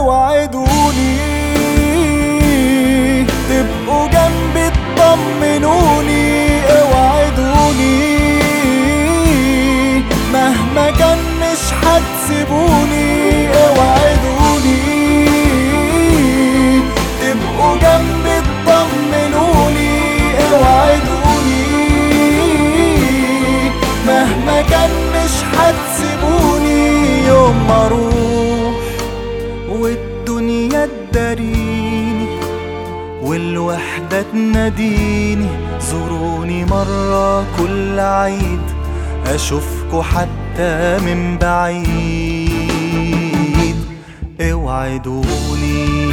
اوعدوني تبقوا جنبي تطمنوني اوعدوني مهما كان مش هتسيبوني اوعدوني تبقوا جنبي تطمنوني اوعدوني مهما كان مش هتسيبوني يوم ما اروح والدنيا تداريني والوحدة تناديني زوروني مرة كل عيد أشوفكوا حتى من بعيد اوعدوني